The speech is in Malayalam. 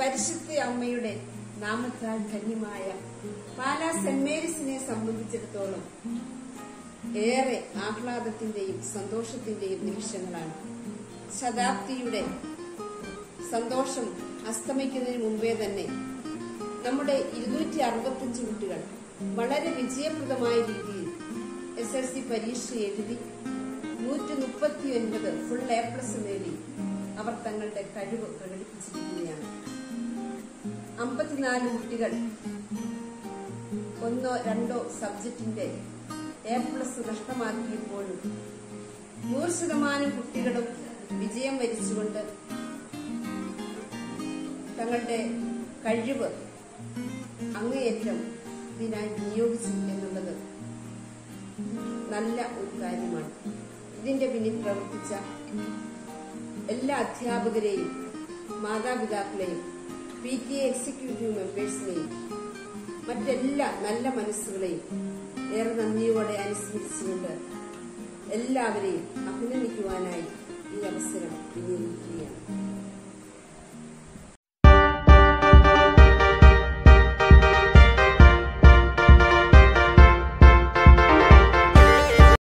പരിശുദ്ധ അമ്മയുടെ നാമത്താൽ ധന്യമായ പാലാ സെന്റ് മേരീസിനെ സംബന്ധിച്ചിടത്തോളം ഏറെ ആഹ്ലാദത്തിന്റെയും സന്തോഷത്തിന്റെയും നിമിഷങ്ങളാണ് ശതാബ്ദിയുടെ സന്തോഷം അസ്തമിക്കുന്നതിന് മുമ്പേ തന്നെ നമ്മുടെ ഇരുന്നൂറ്റി അറുപത്തിയഞ്ച് കുട്ടികൾ വളരെ വിജയപ്രദമായ രീതിയിൽ എസ് എൽ സി പരീക്ഷ എഴുതി നൂറ്റി മുപ്പത്തി ഒൻപത് ഫുൾ എ പ്ലസ് നേടി അവർ തങ്ങളുടെ കഴിവ് പ്രകടിപ്പിച്ചിരിക്കുകയാണ് അമ്പത്തിനാല് കുട്ടികൾ ഒന്നോ രണ്ടോ സബ്ജക്റ്റിന്റെ എ പ്ലസ് നഷ്ടമാക്കിയപ്പോഴും നൂറ് ശതമാനം കുട്ടികളും വിജയം വരിച്ചുകൊണ്ട് തങ്ങളുടെ കഴിവ് അങ്ങേയറ്റം ഇതിനായി വിനിയോഗിച്ചു എന്നുള്ളത് നല്ല ഒരു കാര്യമാണ് ഇതിന്റെ പിന്നിൽ പ്രവർത്തിച്ച എല്ലാ അധ്യാപകരെയും മാതാപിതാക്കളെയും പി ടി എ എക്സിക്യൂട്ടീവ് മെമ്പേഴ്സിനെയും മറ്റെല്ലാ നല്ല മനസ്സുകളെയും ഏറെ നന്ദിയോടെ അനുസ്മരിച്ചുകൊണ്ട് എല്ലാവരെയും അഭിനന്ദിക്കുവാനായി ഈ അവസരം വിനിയോഗിക്കുകയാണ്